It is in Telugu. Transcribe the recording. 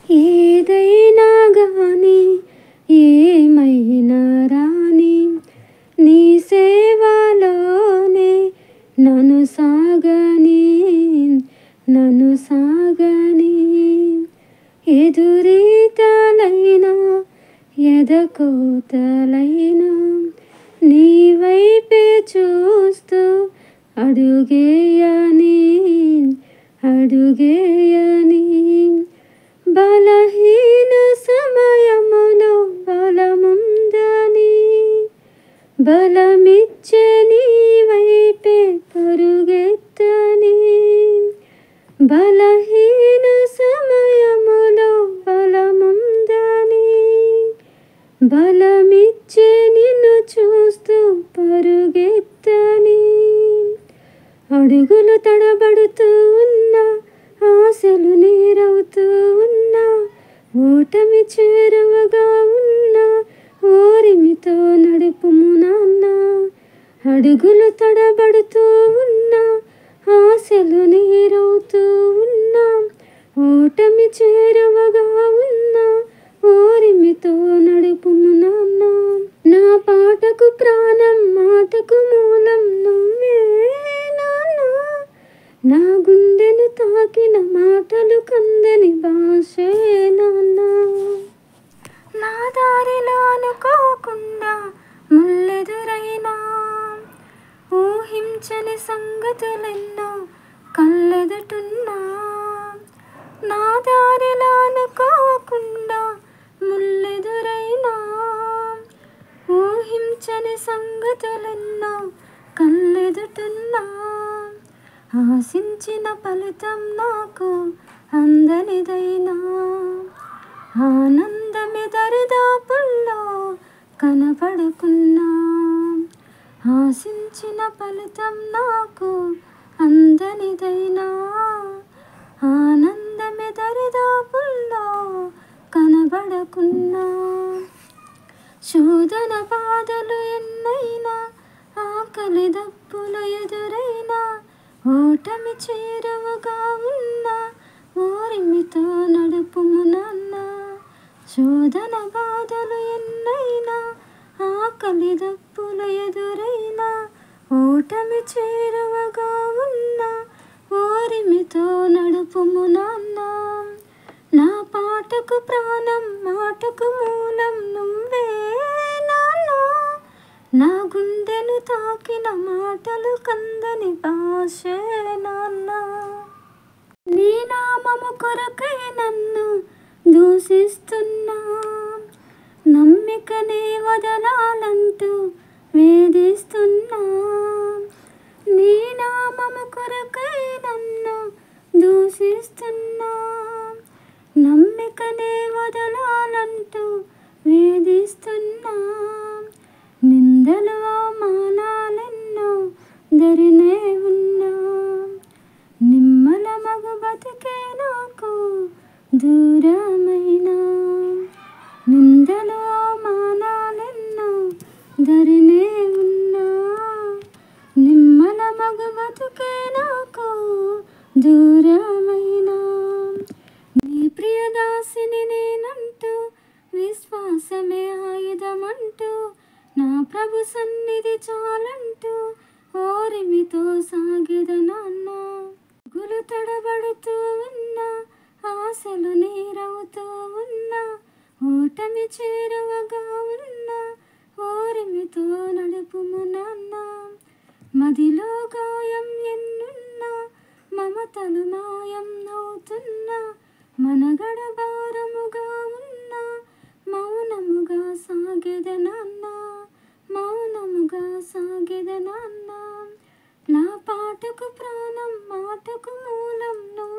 ఏదైనా గాని ఏమైనా రాని నీ సేవలోనే నన్ను సాగని నన్ను సాగని ఎదురీతలైనా ఎదకోతలైనా నీ వైపే చూస్తూ అడుగేయని అడుగేయని బలహీన సమయములో బలముందని బలమిచ్చే నీ వైపే పరుగెత్తని బలహీన సమయములో బలముందని బలమిచ్చే నిన్ను చూస్తూ పరుగెత్తని అడుగులు తడబడుతూ ఉన్నా ఆశలు నీరవుతూ ఉన్నా ఓటమి చేరువగా ఉన్నా ఓరిమితో నడుపుము నాన్న అడుగులు తడబడుతూ ఉన్నా ఆశలు నీరవుతూ ఉన్నా ఓటమి చేరువగా ఉన్నా ఓరిమితో నడుపుము నాన్న నా పాటకు ప్రాణం మాటకు మూలం నువ్వే నాన్న నా గుండెను తాకిన మాటలు కందని భాషే నాన్న నా దారిలో అనుకోకుండా ముల్లెదురైనా ఊహించని సంగతులెన్నో కళ్ళెదుటున్నా నా దారిలో అనుకోకుండా ముల్లెదురైనా ఊహించని సంగతులెన్నో కళ్ళెదుటున్నా ఆశించిన ఫలితం నాకు అందనిదైనా ఆనందమే దరిదాపుల్లో కనపడుకున్నా ఆశించిన ఫలితం నాకు అందనిదైనా ఆనందమే దరిదాపుల్లో కనబడకున్నా శోధన బాధలు ఎన్నైనా ఆకలి దప్పులు ఎదురైనా ఓటమి చేరువగా ఉన్న ఓరిమితో నడుపుము నాన్న శోధన బాధలు ఎన్నైనా ఆకలి దప్పులు ఎదురైనా ఓటమి చేరువగా ఉన్న ఓరిమితో నడుపుము నాన్న నా పాటకు ప్రాణం మాటకు మూలం నువ్వే నాన్న నా గుండెను తాకిన మాటలు కందని భాషే నాన్న నీ నామము కొరకై నన్ను దూషిస్తున్నా నమ్మికనే వదలాలంటూ వేధిస్తున్నా నీ నామము కొరకై నన్ను దూషిస్తున్నా నమ్మికనే వదలాలంటూ వేధిస్తున్నా నిందలు అవమానాలెన్నో దరినే ఉన్నా నిమ్మల మగు బతికే నాకు దూరమైనా నిందలు అవమానాలెన్నో దరినే ఉన్నా నిమ్మల మగు బతుకే నాకు దూరమైనా నీ ప్రియదాసిని నేనంటూ విశ్వాసమే ఆయుధమంటూ నా ప్రభు సన్నిధి చాలంటూ ఓరిమితో సాగిద నాన్న గులు తడబడుతూ ఉన్నా ఆశలు నీరవుతూ ఉన్నా ఓటమి చేరువగా ఉన్నా ఓరిమితో నడుపుము నాన్న మదిలో గాయం ఎన్నున్నా మమతలు మాయం అవుతున్నా మనగడ భారముగా ఉన్నా మౌనముగా సాగెద నాన్న మౌనముగా సాగెద నాన్న నా పాటకు ప్రాణం మాటకు మూలం నువ్వు